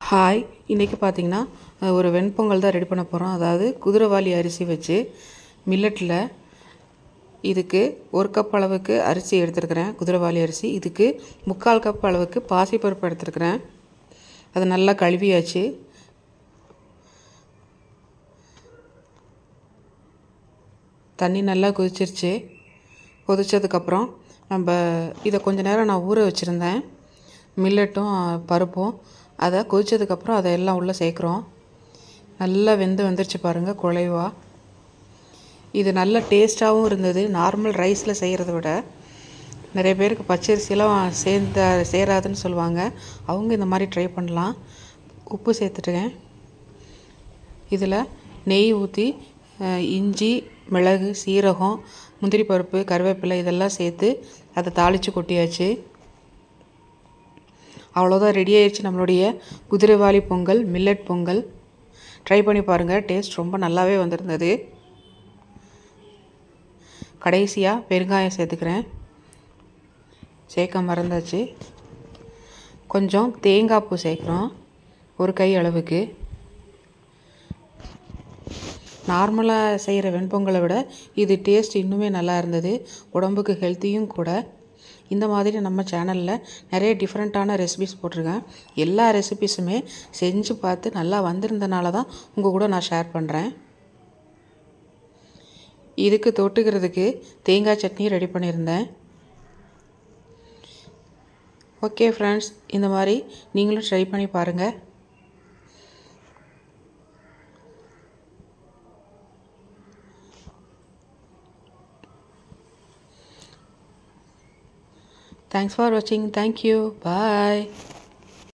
Hi இன்றைக்கி பார்த்தீங்கன்னா அஹ், ஒரு வெண்பொங்கல் தான் ரெடி பண்ண போகிறோம் அதாவது குதிரைவாலி அரிசி வச்சு மில்லட்டில் இதுக்கு ஒரு கப் அளவுக்கு அரிசி எடுத்துருக்கிறேன் குதிரைவாலி அரிசி இதுக்கு முக்கால் கப் அளவுக்கு பாசிப்பருப்பு எடுத்துருக்கிறேன் அது நல்லா கழுவியாச்சு தண்ணி நல்லா கொதிச்சிருச்சு கொதிச்சதுக்கப்புறம் நம்ம இதை கொஞ்ச நேரம் நான் ஊற வச்சுருந்தேன் மில்லட்டும் பருப்பும் அதை கொதிச்சதுக்கப்புறம் அதை எல்லாம் உள்ளே சேர்க்குறோம் நல்லா வெந்து வந்துருச்சு பாருங்கள் குழைவா இது நல்ல டேஸ்ட்டாகவும் இருந்தது நார்மல் ரைஸில் செய்கிறத விட நிறைய பேருக்கு பச்சரிசியெல்லாம் சேர்ந்த சேராதுன்னு சொல்லுவாங்க அவங்க இந்த மாதிரி ட்ரை பண்ணலாம் உப்பு சேர்த்துட்டேன் இதில் நெய் ஊற்றி இஞ்சி மிளகு சீரகம் முந்திரி பருப்பு கருவேப்பிலை இதெல்லாம் சேர்த்து அதை தாளித்து கொட்டியாச்சு அவ்வளோதான் ரெடி ஆயிடுச்சு நம்மளுடைய குதிரைவாலி பொங்கல் மில்லட் பொங்கல் ட்ரை பண்ணி பாருங்கள் டேஸ்ட் ரொம்ப நல்லாவே வந்திருந்தது கடைசியாக பெருங்காயம் சேர்த்துக்கிறேன் சேர்க்க மறந்தாச்சு கொஞ்சம் தேங்காய் பூ சேர்க்குறோம் ஒரு கை அளவுக்கு நார்மலாக செய்கிற வெண்பொங்கலை விட இது டேஸ்ட் இன்னுமே நல்லா இருந்தது உடம்புக்கு ஹெல்த்தியும் கூட இந்த மாதிரி நம்ம சேனலில் நிறைய டிஃப்ரெண்ட்டான ரெசிபிஸ் போட்டிருக்கேன் எல்லா ரெசிபிஸுமே செஞ்சு பார்த்து நல்லா வந்திருந்தனால தான் உங்கள் கூட நான் ஷேர் பண்ணுறேன் இதுக்கு தொட்டுக்கிறதுக்கு தேங்காய் சட்னி ரெடி பண்ணியிருந்தேன் ஓகே ஃப்ரெண்ட்ஸ் இந்த மாதிரி நீங்களும் ட்ரை பண்ணி பாருங்கள் Thanks for watching. Thank you. Bye.